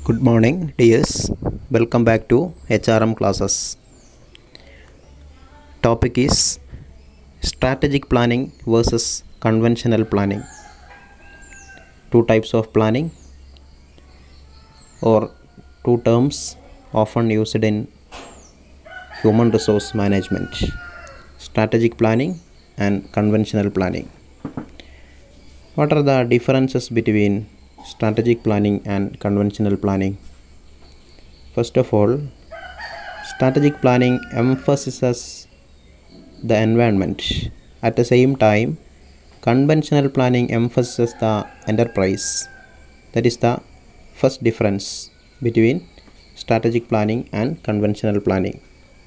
Good morning, dears. Welcome back to HRM classes. Topic is strategic planning versus conventional planning. Two types of planning or two terms often used in human resource management strategic planning and conventional planning. What are the differences between strategic planning and conventional planning? First of all, strategic planning emphasizes the environment. At the same time, conventional planning emphasizes the enterprise. That is the first difference between strategic planning and conventional planning.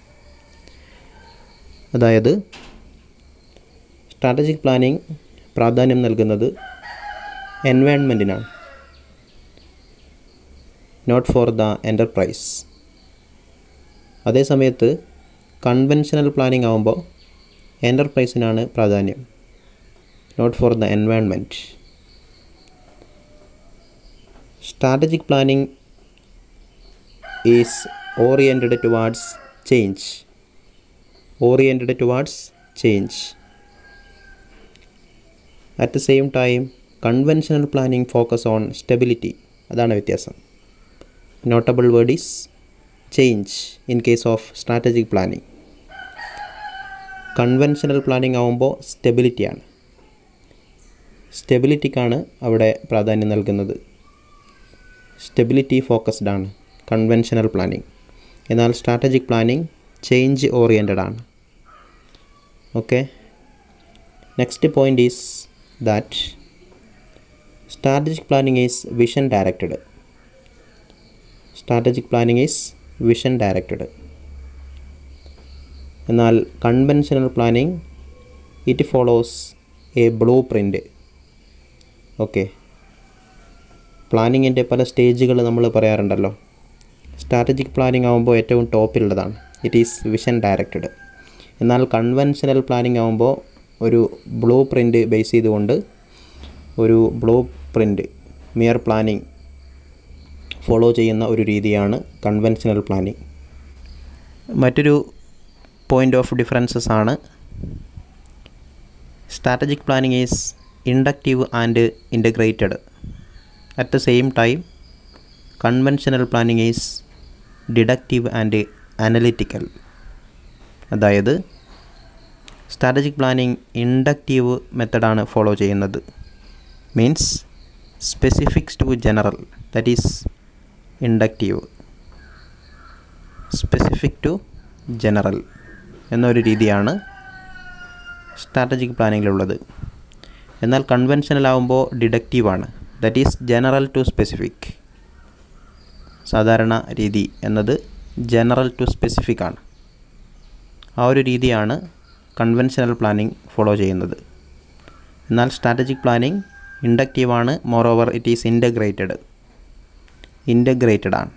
അതായത് strategic planning പ്രാധാന്യം നൽകുന്നത് എൻവയൺമെൻറ്റിനാണ് not for the enterprise അതേസമയത്ത് conventional planning ആകുമ്പോൾ എൻ്റർപ്രൈസിനാണ് പ്രാധാന്യം not for the environment strategic planning is oriented towards change oriented towards change at the same time conventional planning focus on stability അതാണ് വ്യത്യാസം notable word is change in case of strategic planning conventional planning ആകുമ്പോൾ സ്റ്റെബിലിറ്റിയാണ് സ്റ്റെബിലിറ്റിക്കാണ് അവിടെ പ്രാധാന്യം നൽകുന്നത് stability focused ആണ് conventional planning എന്നാൽ സ്ട്രാറ്റജിക് പ്ലാനിംഗ് ചേഞ്ച് ഓറിയൻറ്റഡ് ആണ് okay next point is that strategic planning is vision directed strategic planning is vision directed എന്നാൽ conventional planning it follows a blueprint okay പ്ലാനിങ്ങിൻ്റെ പല സ്റ്റേജുകൾ നമ്മൾ പറയാറുണ്ടല്ലോ strategic planning ആകുമ്പോൾ ഏറ്റവും ടോപ്പിലുള്ളതാണ് ഇറ്റ് ഈസ് വിഷൻ ഡയറക്റ്റഡ് എന്നാൽ കൺവെൻഷണൽ പ്ലാനിങ് ആകുമ്പോൾ ഒരു ബ്ലൂ പ്രിൻ്റ് ബേസ് ചെയ്തുകൊണ്ട് ഒരു blueprint mere planning follow ചെയ്യുന്ന ഒരു രീതിയാണ് കൺവെൻഷണൽ പ്ലാനിങ് മറ്റൊരു പോയിൻ്റ് ഓഫ് ഡിഫറൻസസ് ആണ് strategic planning is inductive and integrated at the same time conventional planning is deductive and analytical അതായത് സ്ട്രാറ്റജിക് പ്ലാനിങ് ഇൻഡക്റ്റീവ് മെത്തഡാണ് follow ചെയ്യുന്നത് means specifics to general that is inductive specific to general എന്നൊരു രീതിയാണ് strategic പ്ലാനിങ്ങിലുള്ളത് എന്നാൽ conventional ആകുമ്പോൾ ഡിഡക്റ്റീവാണ് that is general to specific സാധാരണ രീതി എന്നത് ജനറൽ ടു സ്പെസിഫിക് ആണ് ആ ഒരു രീതിയാണ് കൺവെൻഷനൽ പ്ലാനിങ് ഫോളോ ചെയ്യുന്നത് എന്നാൽ സ്ട്രാറ്റജിക് പ്ലാനിങ് ഇൻഡക്റ്റീവ് ആണ് moreover it is integrated integrated ആണ്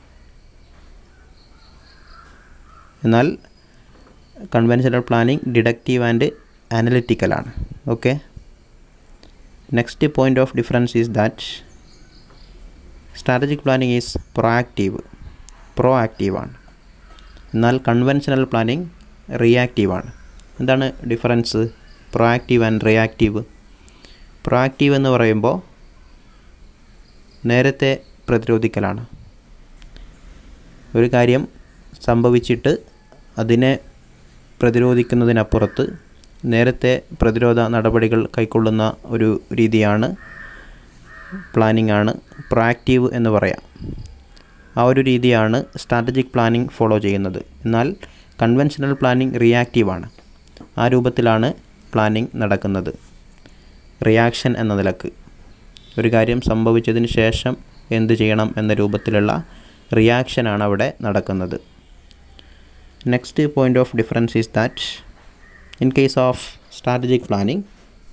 എന്നാൽ conventional planning deductive and analytical ആണ് okay next point of difference is that strategic planning is proactive proactive ആണ് എന്നാൽ കൺവെൻഷണൽ പ്ലാനിങ് റിയാക്റ്റീവ് ആണ് എന്താണ് difference proactive and reactive proactive എന്ന് പറയുമ്പോൾ നേരത്തെ പ്രതിരോധിക്കലാണ് ഒരു കാര്യം സംഭവിച്ചിട്ട് അതിനെ പ്രതിരോധിക്കുന്നതിനപ്പുറത്ത് നേരത്തെ പ്രതിരോധ നടപടികൾ കൈക്കൊള്ളുന്ന ഒരു രീതിയാണ് പ്ലാനിംഗ് ആണ് പ്രൊആക്റ്റീവ് എന്ന് പറയാം ആ ഒരു രീതിയാണ് സ്ട്രാറ്റജിക് പ്ലാനിംഗ് ഫോളോ ചെയ്യുന്നത് എന്നാൽ കൺവെൻഷണൽ പ്ലാനിംഗ് റിയാക്റ്റീവാണ് ആ രൂപത്തിലാണ് പ്ലാനിംഗ് നടക്കുന്നത് റിയാക്ഷൻ എന്ന നിലക്ക് ഒരു കാര്യം സംഭവിച്ചതിന് ശേഷം എന്ത് ചെയ്യണം എന്ന രൂപത്തിലുള്ള റിയാക്ഷനാണ് അവിടെ നടക്കുന്നത് next point of difference is that in case of strategic planning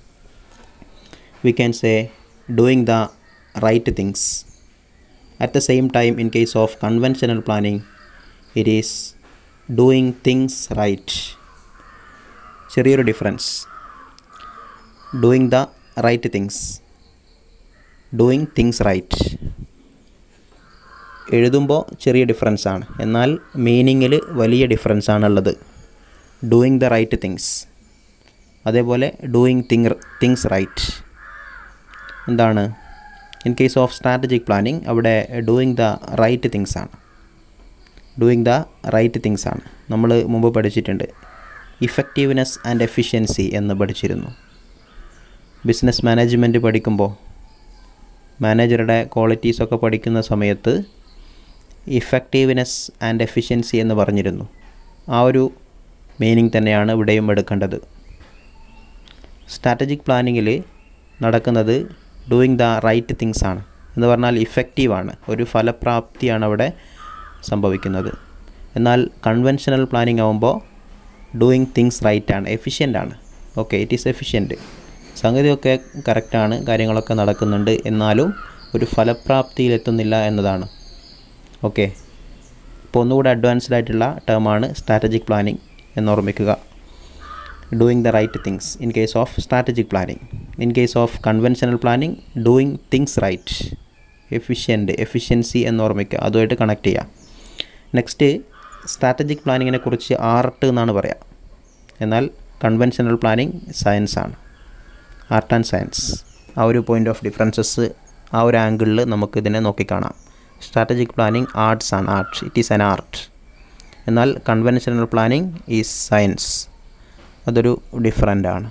we can say doing the right things at the same time in case of conventional planning it is doing things right ചെറിയൊരു difference doing the right things doing things right എഴുതുമ്പോൾ ചെറിയ difference ആണ് എന്നാൽ മീനിങ്ങിൽ വലിയ difference ആണുള്ളത് doing the right things അതേപോലെ doing thing things right എന്താണ് in case of strategic planning അവിടെ ഡൂയിങ് ദ റൈറ്റ് തിങ്സ് ആണ് ഡൂയിങ് ദ റൈറ്റ് തിങ്സ് ആണ് നമ്മൾ മുമ്പ് പഠിച്ചിട്ടുണ്ട് ഇഫക്റ്റീവ്നെസ് ആൻഡ് എഫിഷ്യൻസി എന്ന് പഠിച്ചിരുന്നു ബിസിനസ് മാനേജ്മെൻറ്റ് പഠിക്കുമ്പോൾ മാനേജറുടെ ക്വാളിറ്റീസൊക്കെ പഠിക്കുന്ന സമയത്ത് ഇഫക്റ്റീവ്നെസ് ആൻഡ് എഫിഷ്യൻസി എന്ന് പറഞ്ഞിരുന്നു ആ ഒരു മീനിങ് തന്നെയാണ് ഇവിടെയും എടുക്കേണ്ടത് സ്ട്രാറ്റജിക് പ്ലാനിങ്ങിൽ നടക്കുന്നത് ഡൂയിങ് ദ റൈറ്റ് തിങ്സ് ആണ് എന്ന് പറഞ്ഞാൽ ഇഫക്റ്റീവാണ് ഒരു ഫലപ്രാപ്തിയാണ് അവിടെ സംഭവിക്കുന്നത് എന്നാൽ കൺവെൻഷണൽ പ്ലാനിങ് ആകുമ്പോൾ ഡൂയിങ് തിങ്സ് റൈറ്റ് ആണ് എഫിഷ്യൻ്റ് ആണ് ഓക്കെ ഇറ്റ് ഈസ് എഫിഷ്യൻറ്റ് സംഗതിയൊക്കെ കറക്റ്റാണ് കാര്യങ്ങളൊക്കെ നടക്കുന്നുണ്ട് എന്നാലും ഒരു ഫലപ്രാപ്തിയിലെത്തുന്നില്ല എന്നതാണ് ഓക്കെ ഇപ്പോൾ ഒന്നുകൂടെ അഡ്വാൻസ്ഡ് ആയിട്ടുള്ള ടേമാണ് സ്ട്രാറ്റജിക് പ്ലാനിങ് എന്നോർമ്മിക്കുക doing the right things in case of strategic planning in case of conventional planning doing things right efficient efficiency എന്നോർമ്മിക്കുക അതുമായിട്ട് കണക്ട് ചെയ്യുക നെക്സ്റ്റ് സ്ട്രാറ്റജിക് പ്ലാനിങ്ങിനെ കുറിച്ച് ആർട്ട് എന്നാണ് പറയുക എന്നാൽ കൺവെൻഷണൽ പ്ലാനിങ് സയൻസ് ആണ് ആർട്ട് ആൻഡ് സയൻസ് ആ ഒരു പോയിൻ്റ് ഓഫ് ഡിഫറൻസസ് ആ ഒരു ആംഗിളിൽ നമുക്ക് ഇതിനെ നോക്കിക്കാണാം സ്ട്രാറ്റജിക് പ്ലാനിങ് ആർട്സ് ആണ് art it is an art എന്നാൽ കൺവെൻഷണൽ പ്ലാനിങ് ഈസ് സയൻസ് അതൊരു ഡിഫറൻ്റ് ആണ്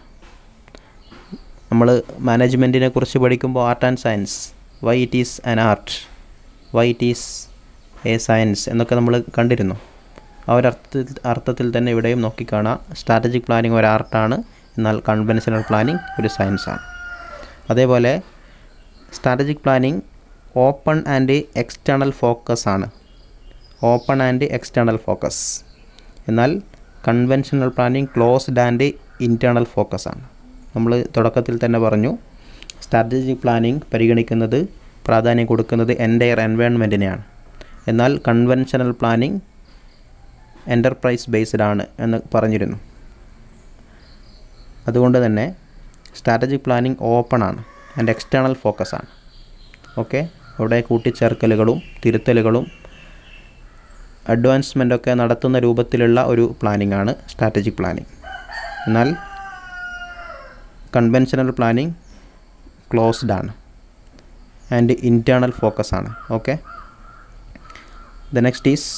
നമ്മൾ മാനേജ്മെൻറ്റിനെ കുറിച്ച് പഠിക്കുമ്പോൾ art and science why it is an art why it is a science എന്നൊക്കെ നമ്മൾ കണ്ടിരുന്നു ആ ഒരു അർത്ഥത്തിൽ അർത്ഥത്തിൽ തന്നെ ഇവിടെയും നോക്കിക്കാണാം സ്ട്രാറ്റജിക് പ്ലാനിങ് ഒരു ആർട്ടാണ് എന്നാൽ കൺവെൻഷണൽ പ്ലാനിങ് ഒരു സയൻസാണ് അതേപോലെ strategic planning open and external focus ആണ് ഓപ്പൺ ആൻഡ് എക്സ്റ്റേണൽ ഫോക്കസ് എന്നാൽ conventional planning closed and internal focus ആണ് നമ്മൾ തുടക്കത്തിൽ തന്നെ പറഞ്ഞു സ്ട്രാറ്റജിക് പ്ലാനിങ് പരിഗണിക്കുന്നത് പ്രാധാന്യം കൊടുക്കുന്നത് എൻ്റയർ എൻവയോൺമെൻറ്റിനെയാണ് എന്നാൽ കൺവെൻഷണൽ പ്ലാനിങ് എൻ്റർപ്രൈസ് ബേസ്ഡ് ആണ് എന്ന് പറഞ്ഞിരുന്നു അതുകൊണ്ട് തന്നെ സ്ട്രാറ്റജിക് പ്ലാനിങ് ഓപ്പൺ ആണ് ആൻഡ് എക്സ്റ്റേണൽ ഫോക്കസ് ആണ് ഓക്കെ അവിടെ കൂട്ടിച്ചേർക്കലുകളും തിരുത്തലുകളും അഡ്വാൻസ്മെൻ്റ് ഒക്കെ നടത്തുന്ന രൂപത്തിലുള്ള ഒരു പ്ലാനിംഗ് ആണ് സ്ട്രാറ്റജിക് പ്ലാനിംഗ് എന്നാൽ കൺവെൻഷണൽ പ്ലാനിംഗ് ക്ലോസ്ഡ് ആണ് ആൻഡ് ഇൻറ്റേർണൽ ഫോക്കസ് ആണ് okay the next is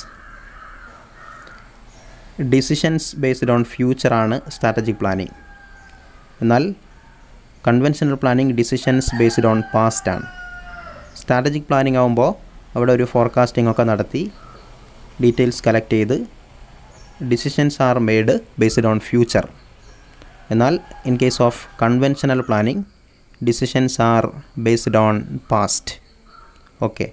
decisions based on future ആണ് സ്ട്രാറ്റജിക് പ്ലാനിംഗ് എന്നാൽ conventional planning decisions based on past ആണ് സ്ട്രാറ്റജിക് പ്ലാനിംഗ് ആകുമ്പോൾ അവിടെ ഒരു ഫോർകാസ്റ്റിംഗ് ഒക്കെ നടത്തി ഡീറ്റെയിൽസ് കളക്ട് ചെയ്ത് decisions are made based on future എന്നാൽ in case of conventional planning decisions are based on past okay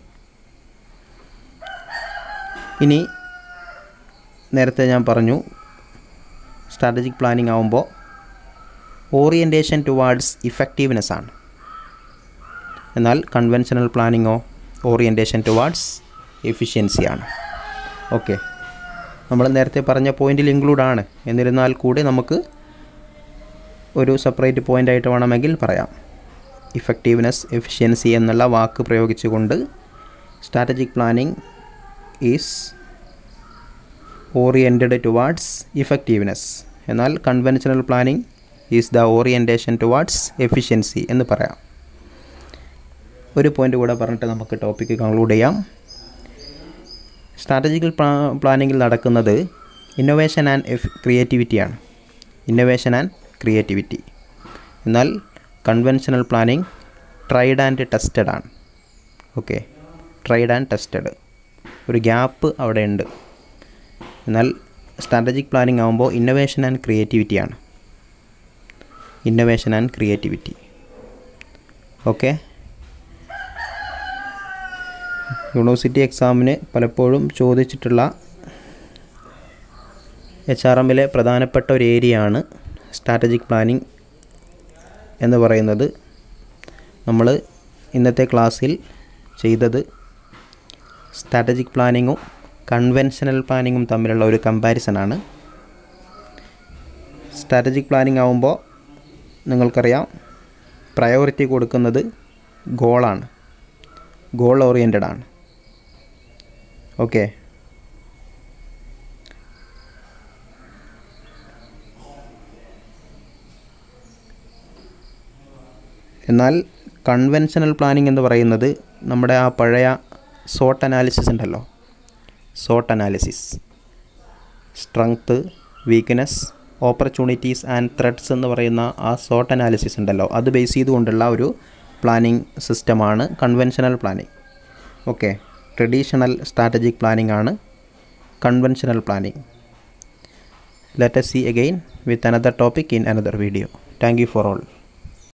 ഇനി നേരത്തെ ഞാൻ പറഞ്ഞു സ്ട്രാറ്റജിക് പ്ലാനിംഗ് ആകുമ്പോൾ ഓറിയൻറ്റേഷൻ ടുവാർഡ്സ് ഇഫക്റ്റീവ്നെസ് ആണ് എന്നാൽ കൺവെൻഷണൽ പ്ലാനിങ്ങോ ഓറിയൻറ്റേഷൻ ടുവാർഡ്സ് എഫിഷ്യൻസി ആണ് ഓക്കെ നമ്മൾ നേരത്തെ പറഞ്ഞ പോയിന്റിൽ ഇൻക്ലൂഡ് ആണ് എന്നിരുന്നാൽ കൂടി നമുക്ക് ഒരു സെപ്പറേറ്റ് പോയിൻ്റ് ആയിട്ട് വേണമെങ്കിൽ പറയാം ഇഫക്റ്റീവ്നെസ് എഫിഷ്യൻസി എന്നുള്ള വാക്ക് പ്രയോഗിച്ചുകൊണ്ട് strategic planning is oriented towards effectiveness എന്നാൽ conventional planning is the orientation towards efficiency എന്ന് പറയാം ഒരു പോയിൻ്റ് കൂടെ പറഞ്ഞിട്ട് നമുക്ക് ടോപ്പിക്ക് കൺക്ലൂഡ് ചെയ്യാം സ്ട്രാറ്റജിക്കൽ പ്ലാ പ്ലാനിങ്ങിൽ നടക്കുന്നത് ഇന്നൊവേഷൻ ആൻഡ് എഫ് ക്രിയേറ്റിവിറ്റിയാണ് ഇന്നൊവേഷൻ ആൻഡ് ക്രിയേറ്റിവിറ്റി എന്നാൽ conventional planning tried and tested ആണ് ഓക്കെ ട്രൈഡ് ആൻഡ് ടെസ്റ്റഡ് ഒരു ഗ്യാപ്പ് അവിടെ ഉണ്ട് എന്നാൽ സ്ട്രാറ്റജിക് പ്ലാനിങ് ആകുമ്പോൾ ഇന്നൊവേഷൻ ആൻഡ് ക്രിയേറ്റിവിറ്റിയാണ് innovation and creativity okay university എക്സാമിന് പലപ്പോഴും ചോദിച്ചിട്ടുള്ള എച്ച് ആർ എമ്മിലെ പ്രധാനപ്പെട്ട ഒരു ഏരിയയാണ് സ്ട്രാറ്റജിക് പ്ലാനിങ് എന്ന് പറയുന്നത് നമ്മൾ ഇന്നത്തെ ക്ലാസ്സിൽ ചെയ്തത് സ്ട്രാറ്റജിക് പ്ലാനിങ്ങും കൺവെൻഷണൽ പ്ലാനിങ്ങും തമ്മിലുള്ള ഒരു കമ്പാരിസണാണ് സ്ട്രാറ്റജിക് പ്ലാനിങ് ആകുമ്പോൾ നിങ്ങൾക്കറിയാം പ്രയോറിറ്റി കൊടുക്കുന്നത് ഗോളാണ് ഗോൾ ഓറിയൻറ്റഡ് ആണ് ഓക്കെ എന്നാൽ കൺവെൻഷനൽ പ്ലാനിംഗ് എന്ന് പറയുന്നത് നമ്മുടെ ആ പഴയ സോട്ട് അനാലിസിസ് ഉണ്ടല്ലോ സോട്ട് analysis strength weakness opportunities and threats എന്ന് പറയുന്ന ആ സോട്ട് അനാലിസിസ് ഉണ്ടല്ലോ അത് ബേസ് ചെയ്തുകൊണ്ടുള്ള ഒരു പ്ലാനിംഗ് സിസ്റ്റമാണ് conventional planning okay traditional strategic planning ആണ് conventional planning let us see again with another topic in another video thank you for all